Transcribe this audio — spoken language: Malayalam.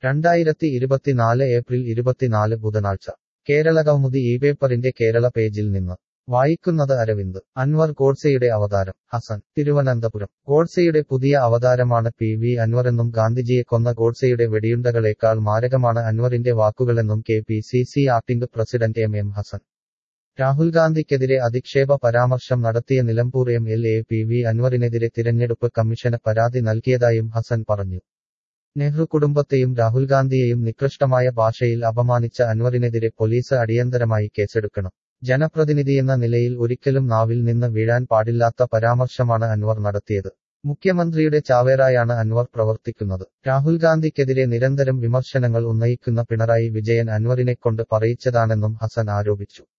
രണ്ടായിരത്തി ഇരുപത്തിനാല് ഏപ്രിൽ ഇരുപത്തിനാല് ബുധനാഴ്ച കേരള കൗമുദി ഈ പേപ്പറിന്റെ കേരള പേജിൽ നിന്ന് വായിക്കുന്നത് അരവിന്ദ് അൻവർ ഗോഡ്സെയുടെ അവതാരം ഹസൻ തിരുവനന്തപുരം ഗോഡ്സെയുടെ പുതിയ അവതാരമാണ് പി വി അൻവറെന്നും ഗാന്ധിജിയെ കൊന്ന ഗോഡ്സെയുടെ വെടിയുണ്ടകളേക്കാൾ മാരകമാണ് അൻവറിന്റെ വാക്കുകളെന്നും K P C C acting president M M Hassan Rahul ഗാന്ധിക്കെതിരെ അധിക്ഷേപ പരാമർശം നടത്തിയ Nilambur M L A P V അൻവറിനെതിരെ തിരഞ്ഞെടുപ്പ് കമ്മീഷന് പരാതി നൽകിയതായും ഹസൻ പറഞ്ഞു നെഹ്റു കുടുംബത്തെയും രാഹുൽ ഗാന്ധിയെയും നികൃഷ്ടമായ ഭാഷയിൽ അപമാനിച്ച അൻവറിനെതിരെ പോലീസ് അടിയന്തരമായി കേസെടുക്കണം ജനപ്രതിനിധിയെന്ന നിലയിൽ ഒരിക്കലും നാവിൽ നിന്ന് വീഴാൻ പാടില്ലാത്ത പരാമർശമാണ് അൻവർ നടത്തിയത് മുഖ്യമന്ത്രിയുടെ ചാവേറായാണ് അൻവർ പ്രവർത്തിക്കുന്നത് രാഹുൽ ഗാന്ധിക്കെതിരെ നിരന്തരം വിമർശനങ്ങൾ ഉന്നയിക്കുന്ന പിണറായി വിജയൻ അൻവറിനെക്കൊണ്ട് പറയിച്ചതാണെന്നും ഹസൻ ആരോപിച്ചു